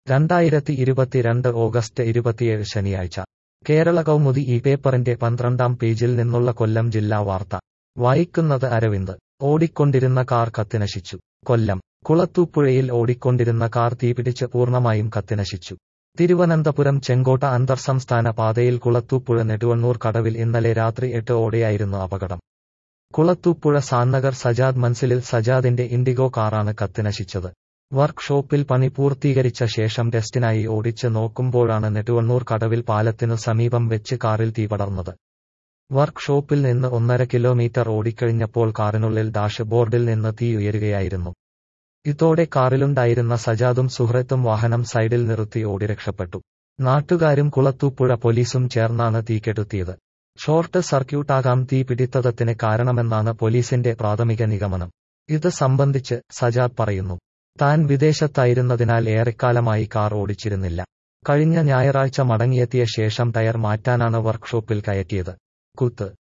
രണ്ടായിരത്തി ഇരുപത്തിരണ്ട് ഓഗസ്റ്റ് ഇരുപത്തിയേഴ് ശനിയാഴ്ച കേരള കൗമുദി ഈ പേപ്പറിന്റെ പന്ത്രണ്ടാം പേജിൽ നിന്നുള്ള കൊല്ലം ജില്ലാ വാർത്ത വായിക്കുന്നത് അരവിന്ദ് ഓടിക്കൊണ്ടിരുന്ന കാർ കത്തിനശിച്ചു കൊല്ലം കുളത്തൂപ്പുഴയിൽ ഓടിക്കൊണ്ടിരുന്ന കാർ തീപിടിച്ച് പൂർണ്ണമായും കത്തിനശിച്ചു തിരുവനന്തപുരം ചെങ്കോട്ട അന്തർസംസ്ഥാന പാതയിൽ കുളത്തൂപ്പുഴ നെടുവണ്ണൂർ കടവിൽ ഇന്നലെ രാത്രി എട്ട് ഓടെയായിരുന്നു അപകടം കുളത്തൂപ്പുഴ സാന്നഗർ സജാദ് മൻസിലിൽ സജാദിന്റെ ഇൻഡിഗോ കാറാണ് കത്തിനശിച്ചത് വർക്ക്ഷോപ്പിൽ പണി പൂർത്തീകരിച്ച ശേഷം ടെസ്റ്റിനായി ഓടിച്ച് നോക്കുമ്പോഴാണ് നെടുവണ്ണൂർ കടവിൽ പാലത്തിനു സമീപം വെച്ച് കാറിൽ തീപടർന്നത് വർക്ക്ഷോപ്പിൽ നിന്ന് ഒന്നര കിലോമീറ്റർ ഓടിക്കഴിഞ്ഞപ്പോൾ കാറിനുള്ളിൽ ഡാഷ് ബോർഡിൽ നിന്ന് തീ ഉയരുകയായിരുന്നു ഇതോടെ കാറിലുണ്ടായിരുന്ന സജാദും സുഹൃത്തും വാഹനം സൈഡിൽ നിർത്തി ഓടി രക്ഷപ്പെട്ടു നാട്ടുകാരും കുളത്തൂപ്പുഴ പോലീസും ചേർന്നാണ് തീ കെടുത്തിയത് ഷോർട്ട് സർക്യൂട്ടാകാം തീ പിടിത്തത്തിന് കാരണമെന്നാണ് പോലീസിന്റെ പ്രാഥമിക നിഗമനം ഇത് സംബന്ധിച്ച് സജാദ് പറയുന്നു താൻ വിദേശത്തായിരുന്നതിനാൽ ഏറെക്കാലമായി കാർ ഓടിച്ചിരുന്നില്ല കഴിഞ്ഞ ഞായറാഴ്ച മടങ്ങിയെത്തിയ ശേഷം ടയർ മാറ്റാനാണ് വർക്ക്ഷോപ്പിൽ കയറ്റിയത് കുത്ത്